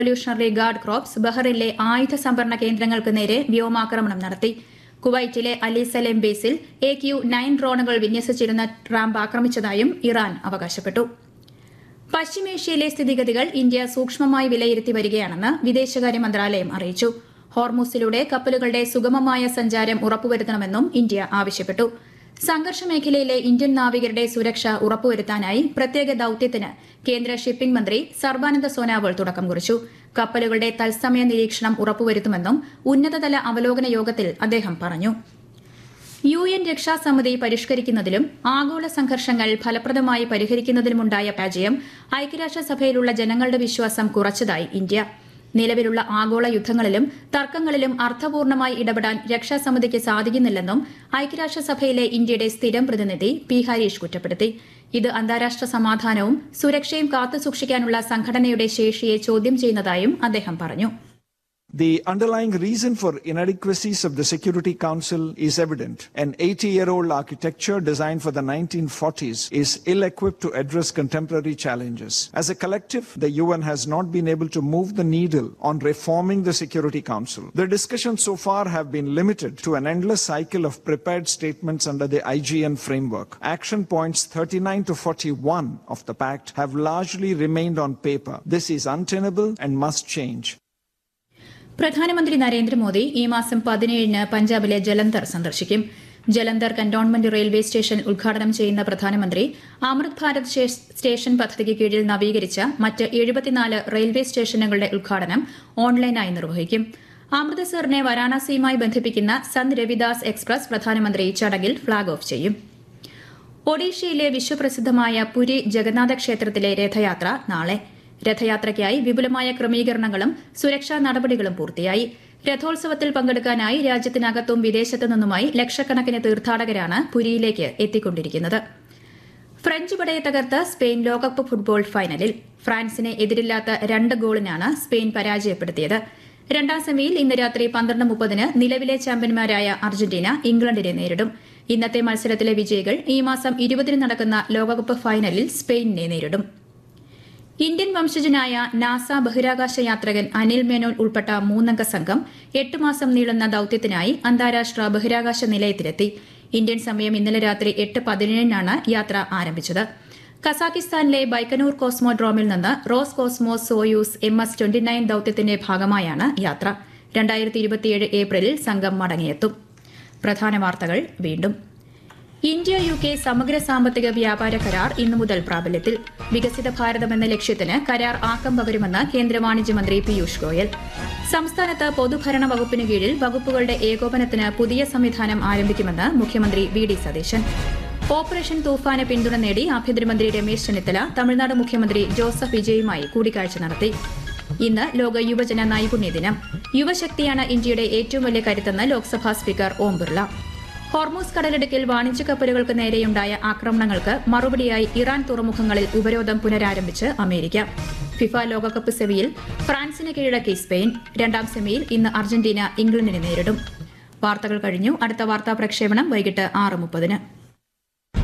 Revolutionary guard crops ബഹ്റിനിലെ ആയുധ സംഭരണ കേന്ദ്രങ്ങൾക്ക് നേരെ വ്യോമാക്രമണം നടത്തി കുവൈറ്റിലെ അലിസലേം ബേസിൽ എ ക്യു നയൻ ഡ്രോണുകൾ വിന്യസിച്ചിരുന്ന റാമ്പ് ആക്രമിച്ചതായും ഇറാൻ അവകാശപ്പെട്ടു പശ്ചിമേഷ്യയിലെ സ്ഥിതിഗതികൾ ഇന്ത്യ സൂക്ഷ്മമായി വിലയിരുത്തി വരികയാണെന്ന് വിദേശകാര്യ മന്ത്രാലയം അറിയിച്ചു ഹോർമൂസിലൂടെ കപ്പലുകളുടെ സുഗമമായ സഞ്ചാരം ഉറപ്പുവരുത്തണമെന്നും ഇന്ത്യ ആവശ്യപ്പെട്ടു സംഘർഷ മേഖലയിലെ ഇന്ത്യൻ നാവികരുടെ സുരക്ഷ ഉറപ്പുവരുത്താനായി പ്രത്യേക ദൌത്യത്തിന് കേന്ദ്ര ഷിപ്പിംഗ് മന്ത്രി സർബാനന്ദ സോനാവൾ തുടക്കം കുറിച്ചു കപ്പലുകളുടെ തത്സമയ നിരീക്ഷണം ഉറപ്പുവരുത്തുമെന്നും ഉന്നതതല അവലോകന യോഗത്തിൽ അദ്ദേഹം പറഞ്ഞു യു എൻ രക്ഷാസമിതി പരിഷ്കരിക്കുന്നതിലും ആഗോള സംഘർഷങ്ങൾ ഫലപ്രദമായി പരിഹരിക്കുന്നതിലുമുണ്ടായ പരാജയം ഐക്യരാഷ്ട്രസഭയിലുള്ള ജനങ്ങളുടെ വിശ്വാസം കുറച്ചതായി ഇന്ത്യ നിലവിലുള്ള ആഗോള യുദ്ധങ്ങളിലും തർക്കങ്ങളിലും അർത്ഥപൂർണമായി ഇടപെടാൻ രക്ഷാസമിതിക്ക് സാധിക്കുന്നില്ലെന്നും ഐക്യരാഷ്ട്രസഭയിലെ ഇന്ത്യയുടെ സ്ഥിരം പ്രതിനിധി പി ഹരീഷ് കുറ്റപ്പെടുത്തി ഇത് അന്താരാഷ്ട്ര സമാധാനവും സുരക്ഷയും കാത്തുസൂക്ഷിക്കാനുള്ള സംഘടനയുടെ ശേഷിയെ ചോദ്യം ചെയ്യുന്നതായും അദ്ദേഹം പറഞ്ഞു The underlying reason for inadequacies of the Security Council is evident. An 80 year old architecture designed for the 1940s is ill equipped to address contemporary challenges. As a collective, the UN has not been able to move the needle on reforming the Security Council. The discussions so far have been limited to an endless cycle of prepared statements under the IGN framework. Action points 39 to 41 of the pact have largely remained on paper. This is untenable and must change. പ്രധാനമന്ത്രി നരേന്ദ്രമോദി ഈ മാസം പതിനേഴിന് പഞ്ചാബിലെ ജലന്ധർ സന്ദർശിക്കും Jalandhar cantonment railway station ഉദ്ഘാടനം ചെയ്യുന്ന പ്രധാനമന്ത്രി അമൃത് Bharat station പദ്ധതിക്ക് കീഴിൽ നവീകരിച്ച മറ്റ് എഴുപത്തിനാല് റെയിൽവേ സ്റ്റേഷനുകളുടെ ഉദ്ഘാടനം ഓൺലൈനായി നിർവഹിക്കും അമൃത്സറിനെ വാരാണസിയുമായി ബന്ധിപ്പിക്കുന്ന സന്ത് രവിദാസ് എക്സ്പ്രസ് പ്രധാനമന്ത്രി ചടങ്ങിൽ ഫ്ളാഗ് ഓഫ് ചെയ്യും ഒഡീഷയിലെ വിശ്വപ്രസിദ്ധമായ പുരി ജഗന്നാഥ ക്ഷേത്രത്തിലെ രഥയാത്ര നാളെ രഥയാത്രയ്ക്കായി വിപുലമായ ക്രമീകരണങ്ങളും സുരക്ഷാ നടപടികളും പൂർത്തിയായി രഥോത്സവത്തിൽ പങ്കെടുക്കാനായി രാജ്യത്തിനകത്തും വിദേശത്തു നിന്നുമായി ലക്ഷക്കണക്കിന് തീർത്ഥാടകരാണ് പുരിയിലേക്ക് എത്തിക്കൊണ്ടിരിക്കുന്നത് ഫ്രഞ്ച് പടയെ തകർത്ത് സ്പെയിൻ ലോകകപ്പ് ഫുട്ബോൾ ഫൈനലിൽ ഫ്രാൻസിനെ എതിരില്ലാത്ത രണ്ട് ഗോളിനാണ് സ്പെയിൻ പരാജയപ്പെടുത്തിയത് രണ്ടാം സെമിയിൽ ഇന്ന് രാത്രി പന്ത്രണ്ട് മുപ്പതിന് നിലവിലെ ചാമ്പ്യന്മാരായ അർജന്റീന ഇംഗ്ലണ്ടിനെ നേരിടും ഇന്നത്തെ മത്സരത്തിലെ വിജയികൾ ഈ മാസം ഇരുപതിന് നടക്കുന്ന ലോകകപ്പ് ഫൈനലിൽ സ്പെയിനിനെ നേരിടും ഇന്ത്യൻ വംശജനായ നാസ ബഹിരാകാശ യാത്രികൻ അനിൽ മേനോൻ ഉൾപ്പെട്ട മൂന്നംഗ സംഘം എട്ട് മാസം നീളുന്ന ദൌത്യത്തിനായി അന്താരാഷ്ട്ര ബഹിരാകാശ നിലയത്തിലെത്തി ഇന്ത്യൻ സമയം ഇന്നലെ രാത്രി എട്ട് പതിനേഴിനാണ് യാത്ര ആരംഭിച്ചത് കസാക്കിസ്ഥാനിലെ ബൈക്കനൂർ കോസ്മോഡ്രോമിൽ നിന്ന് Roscosmos Soyuz M S twenty nine ദൌത്യത്തിന്റെ ഭാഗമായാണ് യാത്ര രണ്ടായിരത്തി ഇരുപത്തിയേഴ് ഏപ്രിലിൽ സംഘം മടങ്ങിയെത്തും പ്രധാന വാർത്തകൾ വീണ്ടും ഇന്ത്യ യു കെ സമഗ്ര സാമ്പത്തിക വ്യാപാര കരാർ ഇന്നു മുതൽ പ്രാബല്യത്തിൽ വികസിത ഭാരതം എന്ന ലക്ഷ്യത്തിന് കരാർ ആക്കം പകരുമെന്ന് കേന്ദ്ര വാണിജ്യമന്ത്രി പീയൂഷ് ഗോയൽ സംസ്ഥാനത്ത് പൊതുഭരണ വകുപ്പിന് കീഴിൽ വകുപ്പുകളുടെ ഏകോപനത്തിന് പുതിയ സംവിധാനം ആരംഭിക്കുമെന്ന് മുഖ്യമന്ത്രി വി ഡി സതീശൻ ഓപ്പറേഷൻ തൂഫാന് പിന്തുണ നേടി ആഭ്യന്തരമന്ത്രി രമേശ് ചെന്നിത്തല തമിഴ്നാട് മുഖ്യമന്ത്രി ജോസഫ് വിജയുമായി കൂടിക്കാഴ്ച നടത്തി ഇന്ന് ലോക യുവജന നൈപുണ്യ ദിനം യുവശക്തിയാണ് ഇന്ത്യയുടെ ഏറ്റവും വലിയ കരുത്തെന്ന് ലോക്സഭാ സ്പീക്കർ ഓം ബിർള ഹോർമൂസ് കടലിടുക്കിൽ വാണിജ്യ കപ്പലുകൾക്ക് നേരെയുണ്ടായ ആക്രമണങ്ങൾക്ക് മറുപടിയായി ഇറാൻ തുറമുഖങ്ങളിൽ ഉപരോധം പുനരാരംഭിച്ച് അമേരിക്ക ഫിഫ ലോകകപ്പ് സെമിയിൽ ഫ്രാൻസിന് കീഴടക്കി സ്പെയിൻ രണ്ടാം സെമിയിൽ ഇന്ന് അർജന്റീന ഇംഗ്ലണ്ടിനെ നേരിടും വാർത്തകൾ കഴിഞ്ഞു അടുത്ത വാർത്താ പ്രക്ഷേപണം വൈകിട്ട് ആറ് മുപ്പതിന്